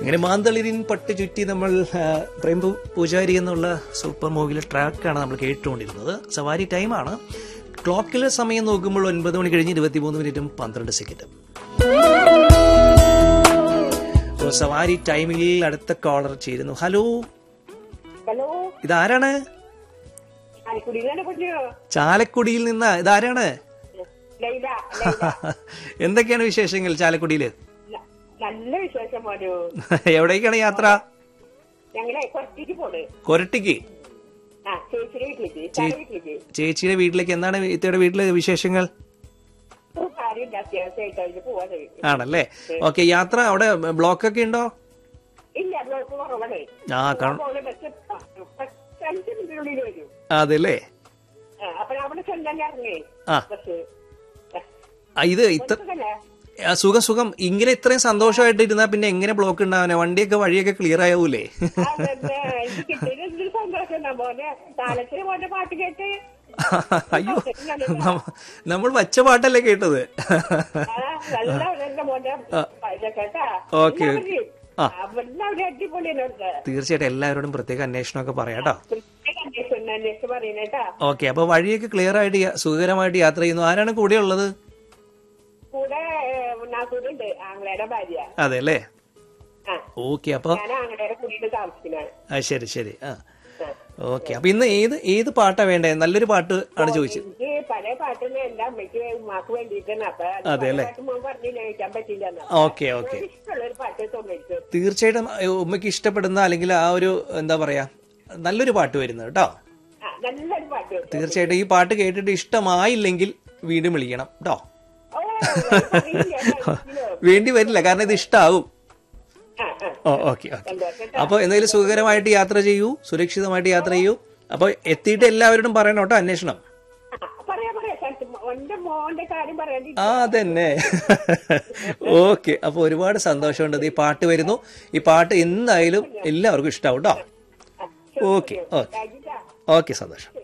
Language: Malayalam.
അങ്ങനെ മാന്തളിരിൻ പട്ട് ചുറ്റി നമ്മൾ ആ, പ്രേം പൂ- പൂജാരി എന്നുള്ള സൂപ്പർ മൂവിയിലെ ട്രാക്കാണ് നമ്മൾ കേട്ടുകൊണ്ടിരുന്നത് സവാരി ടൈമാണ് ക്ലോക്കിലെ സമയം നോക്കുമ്പോൾ ഒൻപത് മണി കഴിഞ്ഞ് ഇരുപത്തിമൂന്ന് മിനിറ്റും പന്ത്രണ്ട് സെക്കൻഡും അപ്പോൾ സവാരി ടൈമിൽ അടുത്ത കോളർ ചേരുന്നു ഹലോ ഹലോ ഇതാരാണ് ആലക്കുടിയിലാണ് കുഞ്ഞു ചാലക്കുടിയിൽ നിന്ന് ഇതാരാണ് ലൈല ലൈല എന്തൊക്കെയാണ് വിശേഷങ്ങൾ ചാലക്കുടിയില് ന- നല്ല വിശേഷം മോനു എവിടേക്കാണ് യാത്ര ഞങ്ങളെ കുറച്ചിട്ട് പോണ് കൊരട്ടിക്ക് ആ ചേച്ചിയുടെ വീട്ടിലേക്ക് ഇത്താടെ വീട്ടിലേക്ക് ചേച്ചിയുടെ വീട്ടിലേക്ക് എന്താണ് ഇത്തയുടെ വീട്ടിലെ വിശേഷങ്ങൾ ഒരു കാര്യമില്ല അത്യാവശ്യമായിട്ട് അതിന് പോവാതെ ആണല്ലേ ഓക്കെ യാത്ര അവിടെ ബ്ലോക്ക് ഒക്കെ ഉണ്ടോ ഇല്ല ബ്ലോക്ക് കുറവാണ് ആ കാണും പോലെ ബസ് അഞ്ച് മിനിറ്റിനുള്ളിൽ വരും അതല്ലേ ആ, അപ്പൊ അവിടെ ചെല്ലാൻ ഇറങ്ങേ ആ ബസ് ആ, ഇത് ഇത്ര സുഖല്ലേ? ആ, സുഖം സുഖം ഇങ്ങനെ ഇത്രയും സന്തോഷമായിട്ട് ഇരുന്നാ പിന്നെ എങ്ങനെ ബ്ലോക്ക് ഉണ്ടാവാനെ വണ്ടിയൊക്കെ വഴിയൊക്കെ ക്ലിയർ ആവൂലേ അതന്നെ എനിക്ക് കിട്ടിയത് എന്തൊരു സന്തോഷം മോനെ താലത്തിന് മോന്റെ പാട്ട് കേട്ട് അയ്യോ നമ്മ- നമ്മൾ വച്ച പാട്ടല്ലേ കേട്ടത് ആ, നല്ല നല്ല മോന്റെ പാട്ട് കേട്ടാ ഓക്കേ. ആ. അവിടെ അവിടെ അടിപൊളിയാണ് അവിടുത്തെ തീർച്ചയായിട്ടും എല്ലാവരോടും പ്രത്യേക അന്വേഷണമൊക്കെ പറയാട്ടോ പ്രത്യേക അന്വേഷണം അന്വേഷിച്ച് പറയുന്നേട്ടാ ഓക്കെ അപ്പൊ വഴിയൊക്കെ ക്ലിയർ ആയിട്ട് യാ- സുഖകരമായിട്ട് യാത്ര ചെയ്യുന്നു ആരാണ് കൂടെ ഉള്ളത് കൂടെ നാസൂരുണ്ട് ആംഗ്ലയുടെ ഭാര്യ അതെ അല്ലേ ആ ഓക്കെ അപ്പൊ ഞാൻ ആംഗ്ലയുടെ കൂടിയിട്ട് താമസിക്കുന്നതാണ് ആ ശരി ശരി ആ ആ. ഓക്കെ അപ്പൊ ഇന്ന് ഏത് ഏത് പാട്ടാ വേണ്ടേ നല്ലൊരു പാട്ട് ആണ് ചോദിച്ചത് എനിക്ക് പല പാട്ടൊന്നും എന്റെ അമ്മയ്ക്ക് ഉമ്മാക്ക് വേണ്ടിയിട്ടാണ് അപ്പൊ അത് അതെ പല അല്ലേ? പാട്ട് മോൻ പറഞ്ഞില്ല കേൾക്കാൻ പറ്റില്ല ഓക്കെ ഓക്കെ ഇഷ്ടമുള്ള ഒരു പാട്ട് തൊണ്ണൂറ്റി തീർച്ചയായിട്ടും ഏ, ഉമ്മയ്ക്ക് ഇഷ്ടപ്പെടുന്ന അല്ലെങ്കിൽ ആ ഒരു എന്താ പറയാ നല്ലൊരു പാട്ട് വരുന്നത് കേട്ടോ ആ നല്ലൊരു പാട്ട് തീർച്ചയായിട്ടും ഈ പാട്ട് കേട്ടിട്ട് ഇഷ്ടമായില്ലെങ്കിൽ വീണ്ടും വിളിക്കണം കേട്ടോ ഓ അറിയില്ല വേണ്ടി വരില്ല കാരണം ഇത് ഇഷ്ടാവും ആ ആ ഓ ഓക്കെ ഓക്കെ സന്തോഷം അപ്പൊ എന്തായാലും സുഖകരമായിട്ട് യാത്ര ചെയ്യൂ സുരക്ഷിതമായിട്ട് യാത്ര ചെയ്യൂ അപ്പൊ എത്തിയിട്ട് എല്ലാവരോടും പറയണം കേട്ടോ അന്വേഷണം ആ, പറയാ പറയാ സ്ഥലത്ത് എന്റെ മോന്റെ കാര്യം പറയാണ്ടി ആ തന്നെ ഓക്കെ അപ്പൊ ഒരുപാട് സന്തോഷമുണ്ട് ഈ പാട്ട് വരുന്നു ഈ പാട്ട് എന്തായാലും എല്ലാവർക്കും ഇഷ്ടാവും കേട്ടോ ഓക്കെ ഓക്കെ ഓക്കെ സന്തോഷം